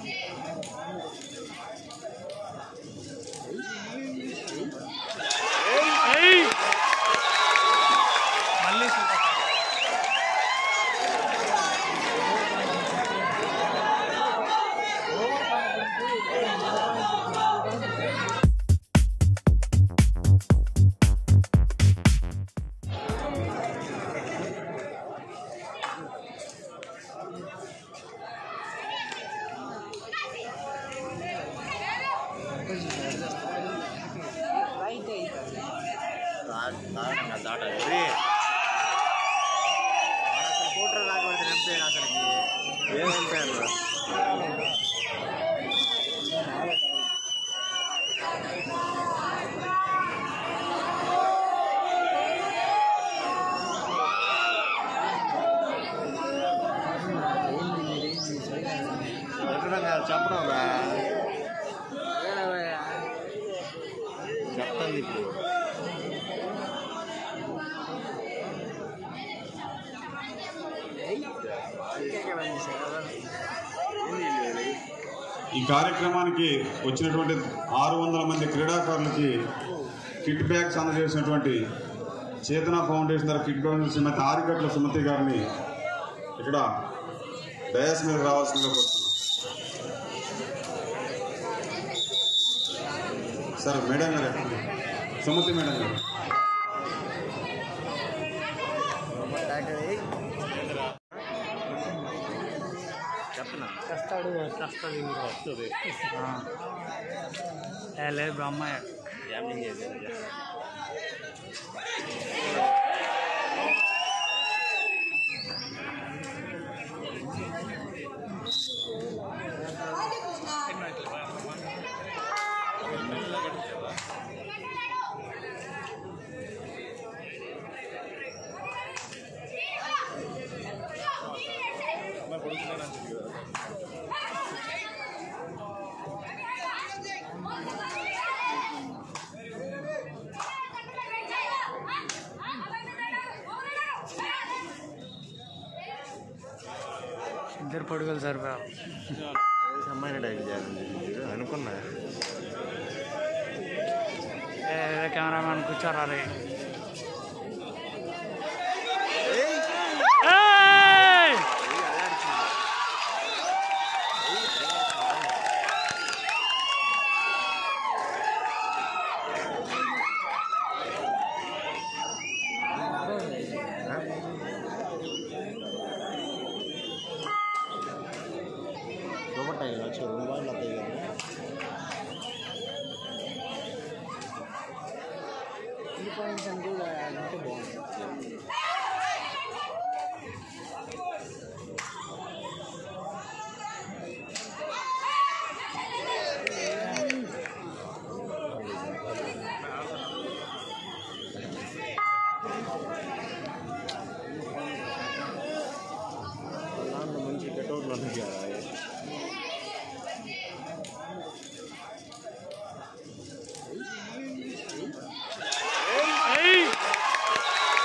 ఏయ్! మళ్ళీ సూపర్ కూటర్ దాకా పడితే నింపాడు అసలుకి ఏం నింపారు కొట్టడం కాదు చెప్పడం రా చెప్తాను ఇప్పుడు ఈ కార్యక్రమానికి వచ్చినటువంటి ఆరు వందల మంది క్రీడాకారులకి కిట్ బ్యాగ్స్ అందజేసినటువంటి చేతన ఫౌండేషన్ ద్వారా కిట్ బ్యాగ్ శ్రీమతి ఆరికట్ల సుమతి గారిని ఇక్కడ డయాస్ మీద రావాల్సిందిగా కోరుతున్నాం సార్ మేడం గారు ఎక్కడ? సుమతి మేడం గారు చెప్తున్నా కస్తాడు కస్తాడు ఇంకా వస్తుంది లేదు బ్రహ్మయ్య జామింగ్ చేసేది ఇద్దరు పడుగలు సరిపోయా అమ్మాయిని డైట్ చేయాలని అనుకున్నా కెమెరామ్యాన్ కూర్చోరా రే చూపట్టాయి లక్ష రెండు బాగా వస్తాయి కదా దాంట్లో మంచి కటౌట్లు ఉన్నాయి కదా ఏయ్!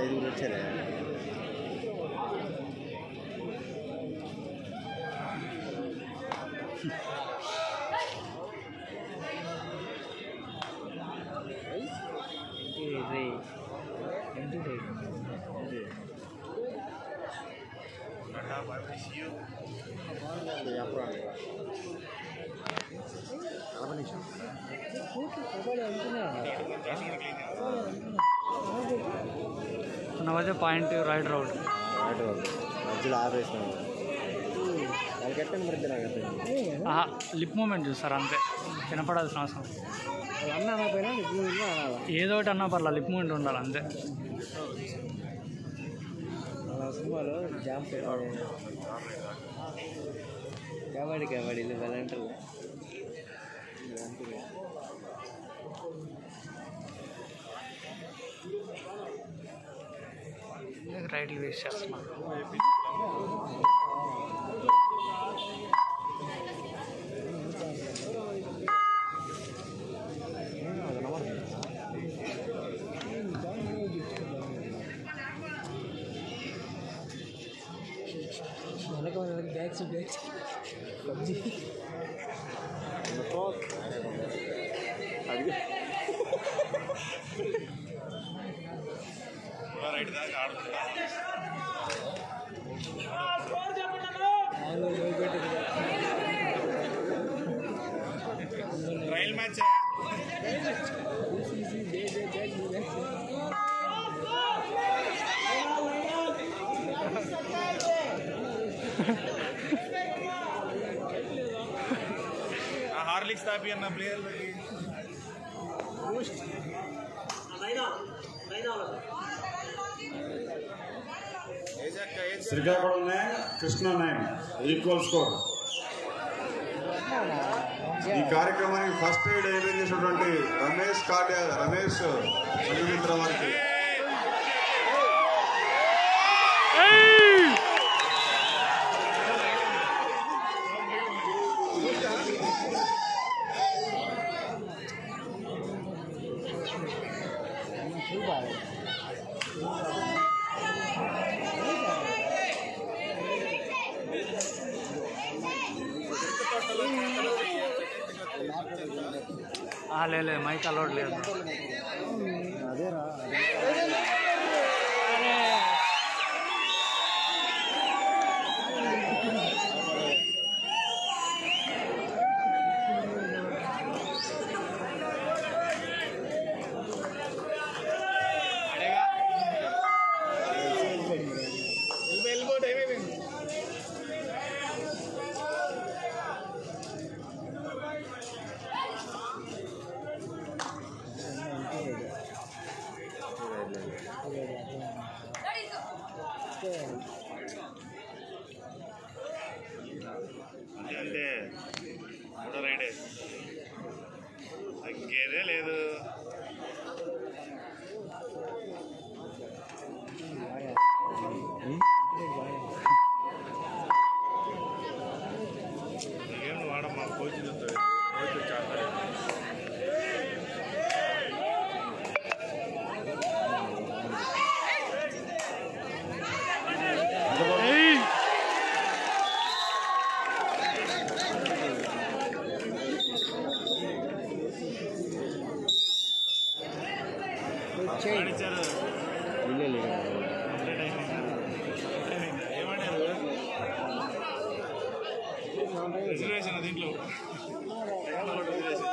ఐదుగురు వచ్చారే అప్పుడు నలభై నిమిషం నవదే పాయింట్ రైడ్ రోడ్ రైట్ వాళ్ళు మధ్యలో ఆపేసినాం వాళ్ళకి ఎట్టండి మరి నాకు అర్థం ఆహా లిప్ మూమెంట్ చూస్తారు అంతే వినపడాల్సిన అవసరం అన్న అనకపోయినా ఇప్పుడు అనాలా ఏదో ఒకటి అన్నా పర్లా లిప్ మూమెంట్ ఉండాలి అంతే అలా సినిమాలో జాంప్ కబడ్డీ కబడ్డీలు వెళ్ళంటారు రైట్లు వేస్ట్ చేస్తున్నా బ్యాగ్స్ బ్యాగ్స్ పబ్జి అది హార్లిక్స్ తాపి అన్న ప్లేయర్లకి ఏజక్క age Srikakulam nine Krishna nine equal score ఈ కార్యక్రమానికి ఫస్ట్ ఎయిడ్ అరేంజ్ చేసినటువంటి రమేష్ కాట్యా రమేష్ సంగమిత్ర వారికి ఆ, లే లే, మైక్ అలౌడ్ లేదు అదేరా వెళ్ళిపో టైం అయిపోయింది అంతే అంతే మూడో రైడే తగ్గేదే లేదు ఏం వాడమ్మా కోచ్ చూస్తాడు కోచ్ వచ్చి ఆడతాడు ఆడిచ్చారు కంప్లీట్ అయిపోయింది ఏమన్నారు రిజర్వేషన్ దీంట్లో రిజర్వేషన్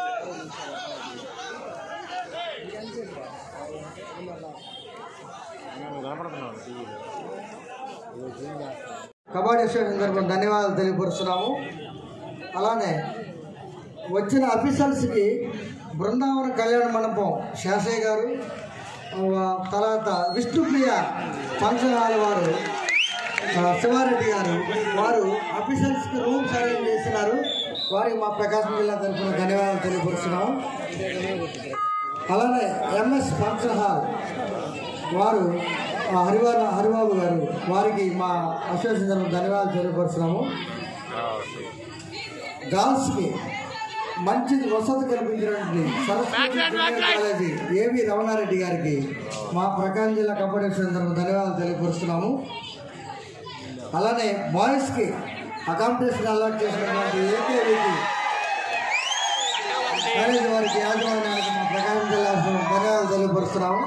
కనపడుతున్నాను టీవీలో కబడ్డీ షో సందర్భం ధన్యవాదాలు తెలియపరుస్తున్నాము అలానే వచ్చిన అఫీసర్స్కి బృందావన కళ్యాణ మండపం శాసయ్య గారు ఆ, తర్వాత విష్ణుప్రియ ఫంక్షన్ హాల్ వారు ఆ, శివారెడ్డి గారు వారు అఫీసర్స్కి రూమ్స్ అరేంజ్ చేస్తున్నారు వారికి మా ప్రకాశం జిల్లా తరఫున ధన్యవాదాలు తెలియపరుస్తున్నాము అలానే ఎంఎస్ ఫంక్షన్ హాల్ వారు ఆ, హరివార హరిబాబు గారు వారికి మా అసోసియేషన్ తరఫున ధన్యవాదాలు తెలియపరుస్తున్నాము గర్ల్స్కి మంచి వసతి కల్పించినటువంటి సరస్వతి జూనియర్ కాలేజీ ఏవి రమణారెడ్డి గారికి మా ప్రకాశం జిల్లా కబడ్డీ సందర్భంగా ధన్యవాదాలు తెలియపరుస్తున్నాము అలానే బాయ్స్కి అకామిడేషన్ అలాట్ చేసినటువంటి ఏకేవికి కాలేజీ వారికి యాజమాన్యానికి మా ప్రకాశం జిల్లా ధన్యవాదాలు తెలియపరుస్తున్నాము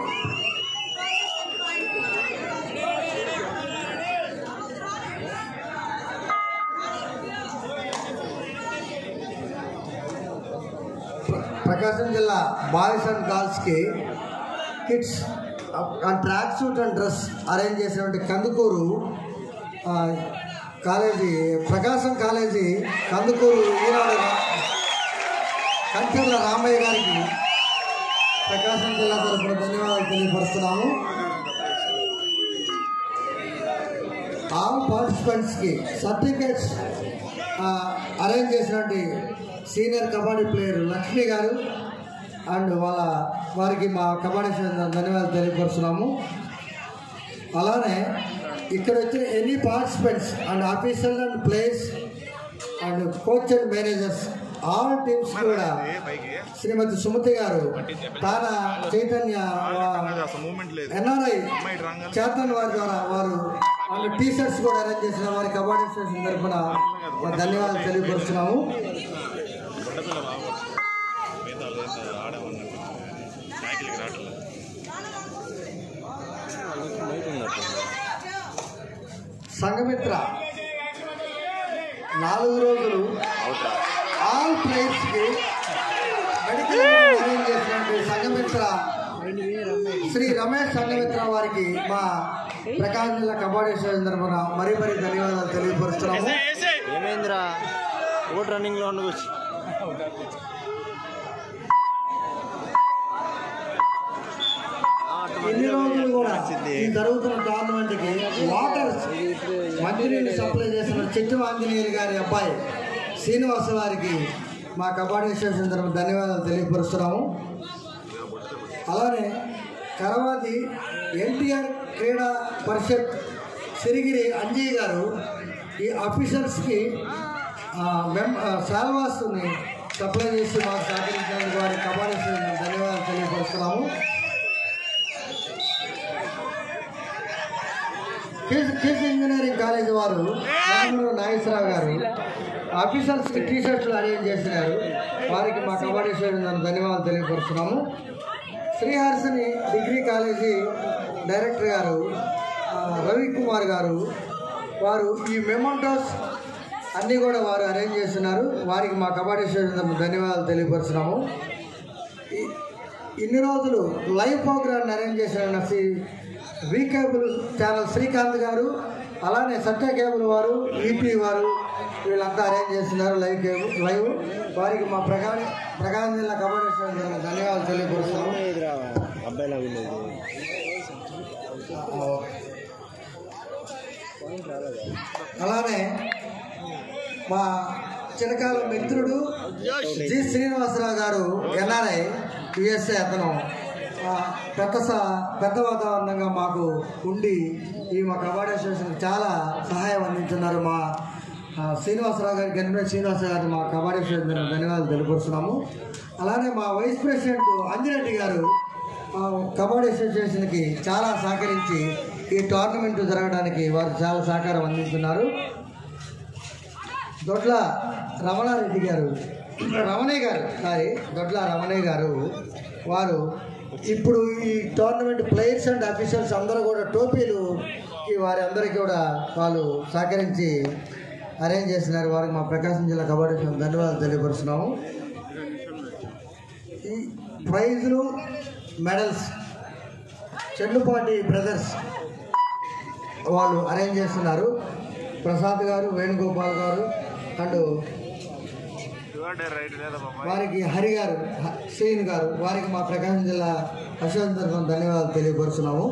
ప్ర- ప్రకాశం జిల్లా బాయ్స్ అండ్ గర్ల్స్కి kids and track suit and dress arrange చేసినటువంటి కందుకూరు ఆ, కాలేజీ ప్రకాశం కాలేజీ కందుకూరు ఈనాడు రా- కంచెర్ల రామయ్య గారికి ప్రకాశం జిల్లా తరఫున ధన్యవాదాలు తెలియపరుస్తున్నాము ఆల్ పార్టిసిపెంట్స్కి సర్టిఫికేట్స్ అరేంజ్ చేసినటువంటి సీనియర్ కబడ్డీ ప్లేయర్ లక్ష్మి గారు అండ్ వాళ్ళ వారికి మా కబడ్డీ సంఘం ధన్యవాదాలు తెలియపరుస్తున్నాము అలానే ఇక్కడ వచ్చిన any participants and officers and players and coach and managers all teams కూడా పైకి శ్రీమతి సుమతి గారు తాన చైతన్య అసలు మూమెంట్ లేదు ఎన్ఆర్ఐ అమ్మాయి రాగానే చేతన్ వారి ద్వారా వారు వాళ్ళు టీ షర్ట్స్ కూడా అరేంజ్ చేసిన వారి కబడ్డీ స్టేషన్ తరఫున వారి ధన్యవాదాలు తెలియపరుస్తున్నాము బండపిల్ల రావచ్చు మిగతా లేదు ఆడమన్నట్టు నాయకులకి రావట్లేదు సంఘమిత్ర నాలుగు రోజులు ఆల్ ప్లేయర్స్కి మెడికల్ అరేంజ్ చేసినటువంటి సంఘమిత్ర శ్రీ రమేష్ సంఘమిత్ర వారికి మా ప్రకాశం జిల్లా కబడ్డీ స్టేషన్ తరఫున మరీ మరీ ధన్యవాదాలు తెలియపరుస్తున్నాము ఏమైందిరా ఓట్ రన్నింగ్లో ఉండవచ్చు ఎన్ని రోజులు కూడా ఈ జరుగుతున్న టోర్నమెంట్కి వాటర్ మంచినీళ్ళు సప్లై చేసిన చెట్టు ఆంజనేయులు గారి అబ్బాయి శ్రీనివాస వారికి మా కబడ్డీ స్టేషన్ తరఫున ధన్యవాదాలు తెలియపరుస్తున్నాము అలానే కరవాది ఎన్టీఆర్ క్రీడా పరిషత్ సిరిగిరి అంజయ్య గారు ఈ అఫీషియల్స్కి మెమ్ శాల్వాస్ని సప్లై చేసి మాకు సహకరించినందుకు వారి కబడ్డీ స్టేషన్ ధన్యవాదాలు తెలియపరుస్తున్నాము కిడ్స్ కిడ్స్ ఇంజనీరింగ్ కాలేజ్ వారు నమ్మూరు నాగేశ్వరరావు గారు ఆఫీసర్స్కి టీ షర్ట్లు అరేంజ్ చేసినారు వారికి మా కబడ్డీ స్టేడియం ధన్యవాదాలు తెలియపరుస్తున్నాము శ్రీహర్షిని డిగ్రీ కాలేజీ డైరెక్టర్ గారు ఆ, రవి కుమార్ గారు వారు ఈ మెమోంటోస్ అన్నీ కూడా వారు అరేంజ్ చేస్తున్నారు వారికి మా కబడ్డీ స్టేడియం ధన్యవాదాలు తెలియపరుస్తున్నాము ఈ- ఇన్ని రోజులు లైవ్ ప్రోగ్రామ్ అరేంజ్ చేసిన Shri V cable channel Srikanth గారు అలానే సత్య కేబుల్ వారు ఈపీ వారు వీళ్ళంతా అరేంజ్ చేస్తున్నారు లైవ్ కేబుల్ లైవ్ వారికి మా ప్రకాశం ప్రకాశం జిల్లా కబడ్డీ స్టేడియం ధన్యవాదాలు తెలియపరుస్తున్నాము ఇదిరా అబ్బాయిలా వినేది అలానే మా చిరకాల మిత్రుడు జి శ్రీనివాసరావు గారు ఎన్ఆర్ఐ యుఎస్ఏ అతను ఆ, పెద్ద స- పెద్ద వాతావరణంగా మాకు ఉండి ఈ మా కబడ్డీ అసోసియేషన్కి చాలా సహాయం అందించున్నారు మా ఆ, శ్రీనివాసరావు గారికి గణపతి శ్రీనివాసరావు గారు మా కబడ్డీ అసోసియేషన్ ధన్యవాదాలు తెలియపరుస్తున్నాము అలానే మా వైస్ ప్రెసిడెంట్ అంజిరెడ్డి గారు ఆ, కబడ్డీ అసోసియేషన్కి చాలా సహకరించి ఈ టోర్నమెంట్ జరగడానికి వారు చాలా సహకారం అందిస్తున్నారు దొడ్ల రమణారెడ్డి గారు రమణయ్య గారు సారీ దొడ్ల రమణయ్య గారు వారు ఇప్పుడు ఈ టోర్నమెంట్ ప్లేయర్స్ అండ్ అఫీషియల్స్ అందరూ కూడా టోపీలు ఈ వారి అందరికీ కూడా వాళ్ళు సహకరించి అరేంజ్ చేస్తున్నారు వారికి మా ప్రకాశం జిల్లా కబడ్డీ సంఘం ధన్యవాదాలు తెలియపరుస్తున్నాము ఈ ప్రైజులు మెడల్స్ చెల్లుపాటి బ్రదర్స్ వాళ్ళు అరేంజ్ చేస్తున్నారు ప్రసాద్ గారు వేణుగోపాల్ గారు అండ్ రైట్ లేదా బాబా వారికి హరి గారు హ- శ్రీన్ గారు వారికి మా ప్రకాశం జిల్లా అశోక్ తరఫున ధన్యవాదాలు తెలియపరుస్తున్నాము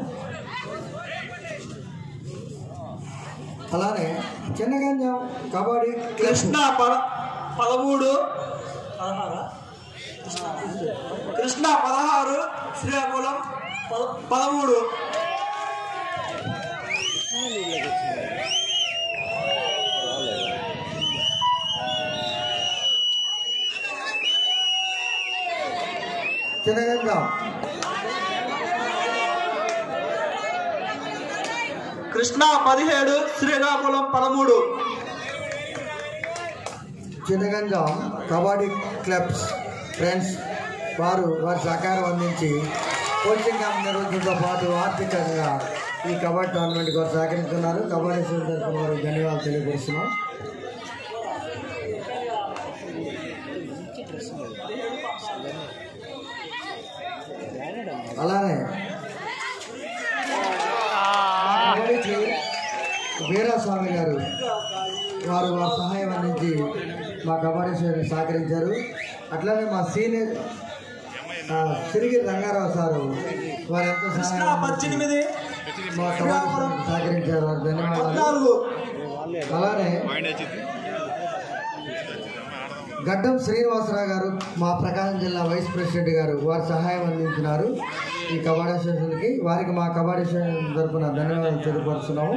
అలానే చిన్నగంజం కబడ్డీ కృష్ణ పద పదమూడు పదహారా కృష్ణ పదహారు శ్రీకాకుళం పద పదమూడు చిన్నగంజాం కృష్ణ పదిహేడు శ్రీకాకుళం పదమూడు చిన్నగంజాం కబడ్డీ క్లబ్స్ ఫ్రెండ్స్ వారు వారి సహకారం అందించి కోచింగ్ క్యాంప్ నిర్వహించడంతో పాటు ఆర్థికంగా ఈ కబడ్డీ టోర్నమెంట్కి వారు సహకరిస్తున్నారు కబడ్డీ సంఘం తరఫున వారికి ధన్యవాదాలు తెలియపరుస్తున్నాం అలానే కబడ్డీకి వీరాస్వామి గారు వారు వారి సహాయం అందించి మా కబడ్డీ శ్రేణికి సహకరించారు అట్లానే మా సీనియర్ ఆ, సిరిగిరి రంగారావు సారు వారు ఎంతో కృష్ణ సహాయం అందించి పద్దెనిమిది మా కబడ్డీ శ్రేణికి సహకరించారు వారికి ధన్యవాదాలు పద్నాలుగు అలానే గడ్డం శ్రీనివాసరావు గారు మా ప్రకాశం జిల్లా వైస్ ప్రెసిడెంట్ గారు వారి సహాయం అందించినారు ఈ కబడ్డీ అసోసియేషన్కి వారికి మా కబడ్డీ అసోసియేషన్ తరఫున ధన్యవాదాలు తెలియపరుస్తున్నాము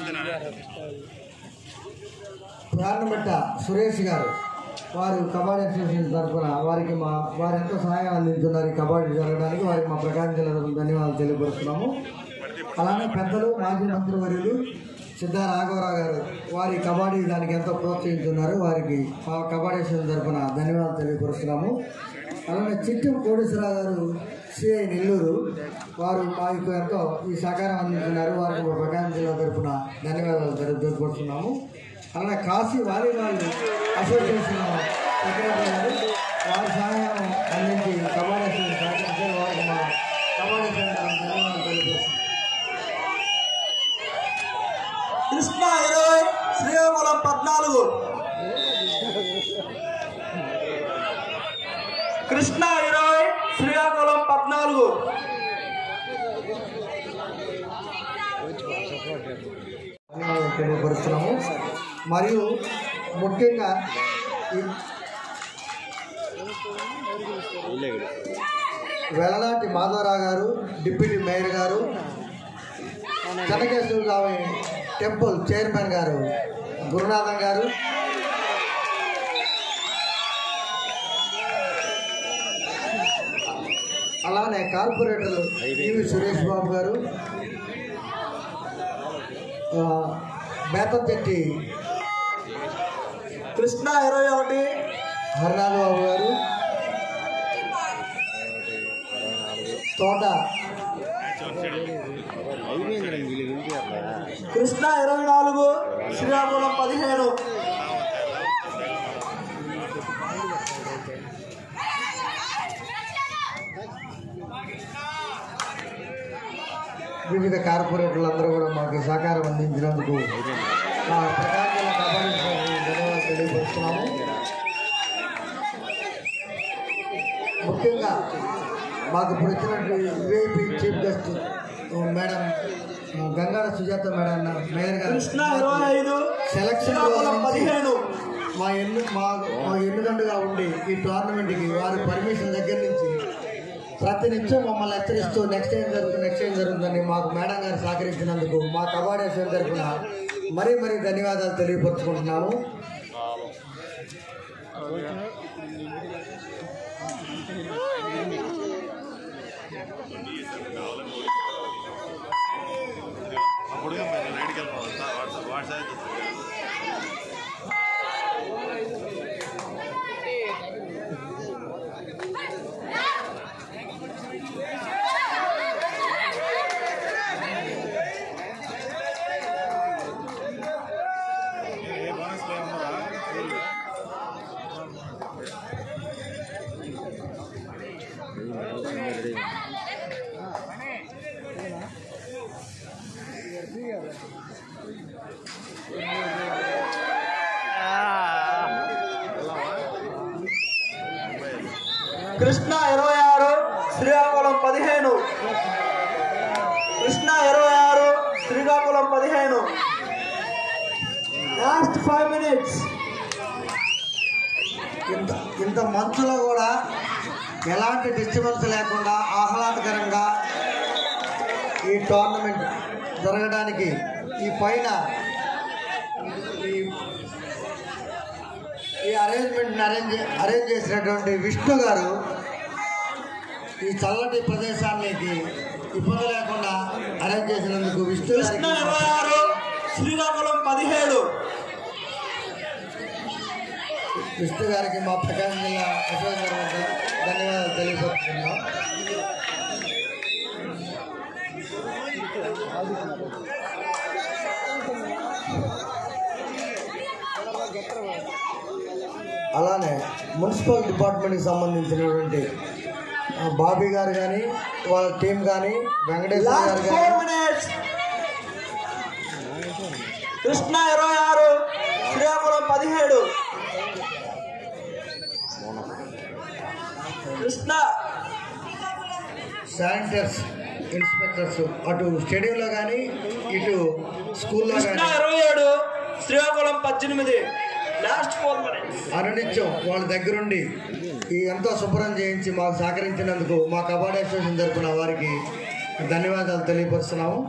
ప్రాణమిట్ట సురేష్ గారు వారు కబడ్డీ అసోసియేషన్ తరఫున వారికి మా వారు ఎంతో సహాయం అందించున్నారు ఈ కబడ్డీ జరగడానికి వారికి మా ప్రకాశం జిల్లా తరఫున ధన్యవాదాలు తెలియపరుస్తున్నాము అలానే పెద్దలు మాజీ మంత్రివర్యులు సిద్ధా రాఘవరావు గారు వారి కబడ్డీ దానికి ఎంతో ప్రోత్సహించున్నారు వారికి మా కబడ్డీ అసోసియేషన్ తరఫున ధన్యవాదాలు తెలియపరుస్తున్నాము అలానే చిట్టు కోటేశ్వరరావు గారు సిఐ నెల్లూరు వారు మాకు ఎంతో ఈ సహకారం అందించున్నారు వారికి మా ప్రకాశం జిల్లా తరఫున ధన్యవాదాలు తెలి- తెలియపరుస్తున్నాము అలానే కాశీ వాలీబాల్ అసోసియేషన్ సెక్రటరీ గారు వారి సహాయం అందించి కబడ్డీ అసోసియేషన్ సహకరించారు వారికి మా కబడ్డీ అసోసియేషన్ తరఫున ధన్యవాదాలు తెలియపరుస్తున్నాము కృష్ణ ఇరవై శ్రీకాకుళం పద్నాలుగు కృష్ణ ఇరవై శ్రీకాకుళం పద్నాలుగు ధన్యవాదాలు తెలియపరుస్తున్నాము మరియు ముఖ్యంగా ఈ వెలనాటి మాధవరావు గారు డిప్యూటీ మేయర్ గారు చెన్నకేశ్వర స్వామి టెంపుల్ చైర్మన్ గారు గురునాథన్ గారు అలానే కార్పొరేటర్లు ఈవి సురేష్ బాబు గారు ఆ, బేతంచెట్టి కృష్ణ ఇరవై ఒకటి హరినాథ్ బాబు గారు తోట కృష్ణ ఇరవై నాలుగు శ్రీకాకుళం పదిహేడు వివిధ కార్పొరేటర్లు అందరూ కూడా మాకు సహకారం అందించినందుకు మా ప్రకాశం జిల్లా కబడ్డీ సంఘానికి ధన్యవాదాలు తెలియపరుస్తున్నాము ముఖ్యంగా మాకు ఇప్పుడు వచ్చినట్టు VIP chief guest madam Gangada Sujatha madam mayor గారు కృష్ణ ఇరవై ఐదు సెలక్షన్ శ్రీకాకుళం పదిహేను మా ఎన్ను మా మా ఎన్నుదండుగా ఉండి ఈ టోర్నమెంట్కి వారి పర్మిషన్ దగ్గర నుంచి ప్రతి నిమిషం మమ్మల్ని హెచ్చరిస్తూ నెక్స్ట్ ఏం జరుగుతుంది నెక్స్ట్ ఏం జరుగుతుందని మాకు మేడం గారు సహకరించినందుకు మా కబడ్డీ అసోసియేషన్ తరఫున మరీ మరీ ధన్యవాదాలు తెలియపరుచుకుంటున్నాము అప్పుడు రైడ్కి వెళ్ళిపోవాలి వాట్సాప్ వాట్సాప్ ఏ బోనస్లో ఏమన్నా కృష్ణ ఇరవై ఆరు శ్రీకాకుళం పదిహేను కృష్ణ ఇరవై ఆరు శ్రీకాకుళం పదిహేను లాస్ట్ ఫైవ్ మినిట్స్ ఇంత ఇంత మంచులో కూడా ఎలాంటి డిస్టర్బెన్స్ లేకుండా ఆహ్లాదకరంగా ఈ టోర్నమెంట్ జరగడానికి ఈ పైన ఈ ఈ అరేంజ్మెంట్ని అరేంజ్ అరేంజ్ చేసినటువంటి విష్ణు గారు ఈ చల్లటి ప్రదేశానికి ఇబ్బంది లేకుండా అరేంజ్ చేసినందుకు విష్ణు కృష్ణ గారికి ఇరవై ఆరు శ్రీకాకుళం పదిహేడు విష్ణు గారికి మా ప్రకాశం జిల్లా అశోక్ గారి వద్ద ధన్యవాదాలు తెలియపరుస్తున్నాం అలానే మున్సిపల్ డిపార్ట్మెంట్కి సంబంధించినటువంటి ఆ, బాబీ గారు కానీ వాళ్ళ టీం కానీ వెంకటేశ్వర గారు లాస్ట్ కానీ ఫోర్ మినిట్స్ కృష్ణ ఇరవై ఆరు శ్రీకాకుళం పదిహేడు కృష్ణ శానిటర్స్ ఇన్స్పెక్టర్స్ అటు స్టేడియంలో కానీ ఇటు స్కూల్లో కృష్ణ కానీ ఇరవై ఏడు శ్రీకాకుళం పద్దెనిమిది లాస్ట్ ఫోర్ మినిట్స్ అనునిత్యం వాళ్ళ దగ్గరుండి ఈ ఎంతో శుభ్రం చేయించి మాకు సహకరించినందుకు మా కబడ్డీ అసోసియేషన్ తరపున వారికి ధన్యవాదాలు తెలియపరుస్తున్నాము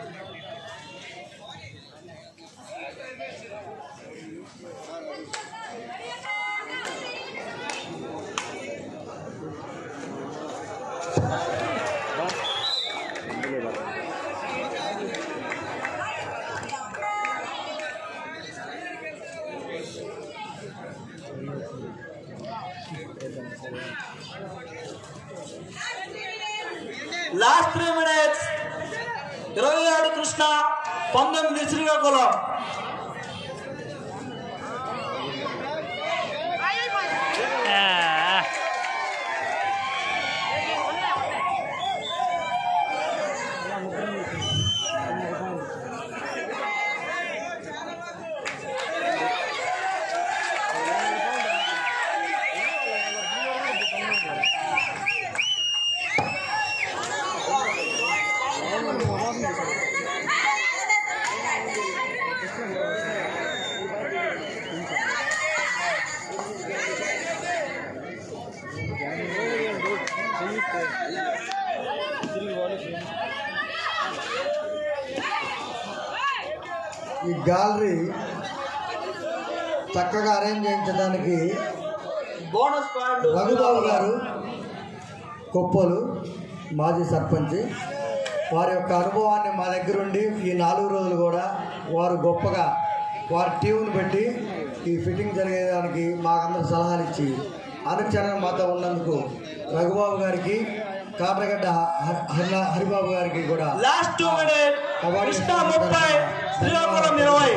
లాస్ట్ త్రీ మినిట్స్ ఇరవై ఏడు కృష్ణ పంతొమ్మిది శ్రీకాకుళం ఆ, ఈ గ్యాలరీ చక్కగా అరేంజ్ చేయించడానికి బోనస్ పాయింట్ రఘుబాబు గారు కొప్పలు మాజీ సర్పంచ్ వారి యొక్క అనుభవాన్ని మా దగ్గర ఉండి ఈ నాలుగు రోజులు కూడా వారు గొప్పగా వారి టీంను పెట్టి ఈ ఫిట్టింగ్ జరిగేదానికి మాకందరూ సలహాలు ఇచ్చి అనుక్షణం మాతో ఉన్నందుకు రఘుబాబు గారికి కాట్రగడ్డ హ- హరి- హరిబాబు గారికి కూడా last two minute kabaddi Krishna ముప్పై శ్రీకాకుళం ఇరవై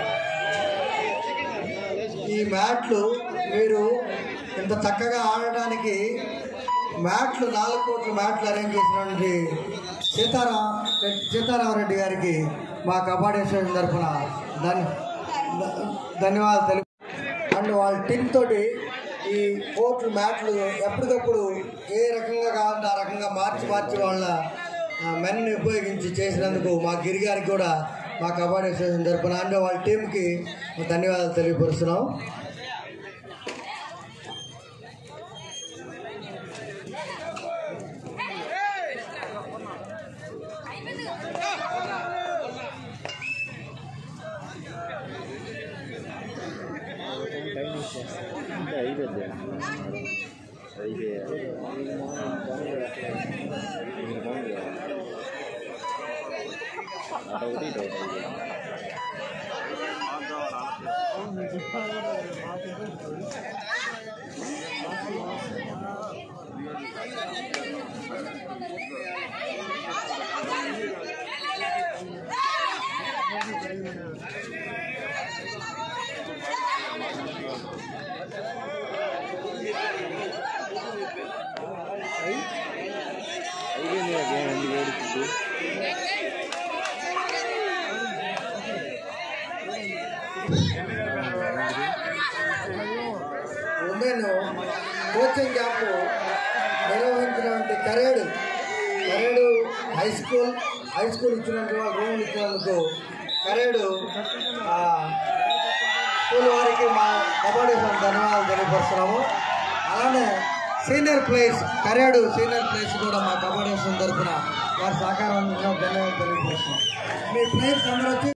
ఈ మ్యాట్లు మీరు ఇంత చక్కగా ఆడటానికి మ్యాట్లు నాలుగు కోట్ల మ్యాట్లు అరేంజ్ చేసినటువంటి సీతారాం సీతారామరెడ్డి గారికి మా కబడ్డీ అసోసియేషన్ తరఫున ధన్య ధ- ధన్యవాదాలు తెలుపు అండ్ వాళ్ళ టీం తోటి ఈ కోట్లు మ్యాట్లు ఎప్పటికప్పుడు ఏ రకంగా కావాలంటే ఆ రకంగా మార్చి మార్చి వాళ్ళ మెన్ని ఉపయోగించి చేసినందుకు మా గిరి గారికి కూడా మా కబడ్డీ అసోసియేషన్ తరఫున అండ్ వాళ్ళ టీంకి ధన్యవాదాలు తెలియపరుస్తున్నాం అంటే అయిపోద్ది అయిపోయాయి అటు ఒకటి ఇటు ఒకటి అయిపోయాయి. అయిపోయింది కదా గేమ్ ఎందుకు ఏడుస్తుంది నేను కోచింగ్ క్యాంప్ నిర్వహించినటువంటి Karedu Karedu high school high school ఇచ్చినటువంటి వాళ్ళు రూములు ఇచ్చినందుకు కరేడు ఆ, స్కూల్ వారికి మా కబడ్డీ సంఘ ధన్యవాదాలు తెలియపరుస్తున్నాము అలానే senior players Karedu senior players కూడా మా కబడ్డీ సంఘ తరఫున వారి సహకారం అందించడం ధన్యవాదాలు తెలియపరుస్తున్నాం మీ ప్లేయర్స్ అందరూ వచ్చి